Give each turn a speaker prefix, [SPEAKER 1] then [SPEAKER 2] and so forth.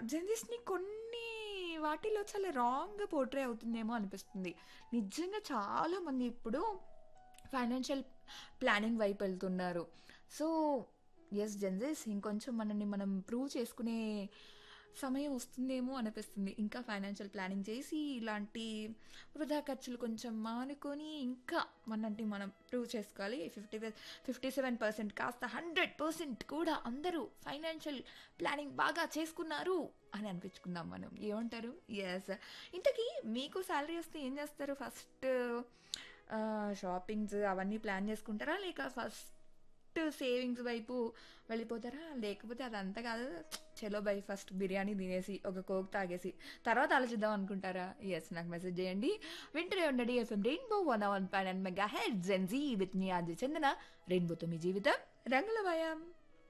[SPEAKER 1] జర్నలిస్ట్‌ని కొన్ని వాటిలో చాలా రాంగ్‌గా పోర్ట్రే అవుతుందేమో అనిపిస్తుంది. నిజంగా చాలామంది ఇప్పుడు ఫైనాన్షియల్ ప్లానింగ్ వైపు వెళ్తున్నారు. సో, యెస్ జెన్‌జీస్ ఇంకొంచెం మనల్ని మనం ప్రూవ్ చేసుకునే సమయం వస్తుందేమో అనిపిస్తుంది. ఇంకా ఫైనాన్షియల్ ప్లానింగ్ చేసి, ఇలాంటి వృధా ఖర్చులు కొంచెం మానుకొని, ఇంకా మనల్ని మనం ప్రూవ్ చేసుకోవాలి. 50 వే 57% కాస్త 100% కూడా అందరూ ఫైనాన్షియల్ ప్లానింగ్ బాగా చేసుకున్నారు అని అనిపించుకుందాం మనం. ఏమంటారు? యెస్. ఇంతకీ మీకు సాలరీ వస్తే ఏం చేస్తారు? ఫస్ట్ ఆహ్, షాపింగ్స్ అవన్నీ ప్లాన్ చేసుకుంటారా? లేక ఫస్ట్ సేవింగ్స్ వైపు వెళ్ళిపోతారా? లేకపోతే అదంతా కాదు చలో బై ఫస్ట్ బిర్యానీ తినేసి, ఒక కోక్ తాగేసి, తర్వాత ఆలోచిద్దాం అనుకుంటారా? యెస్. నాకు మెసేజ్ చేయండి. వింటూనే ఉండండి FM Rainbow 101.9 megahertz Gen Z with మీ ఆర్‌జే చందన. రెయిన్బోతో మీ జీవితం రంగులమయం.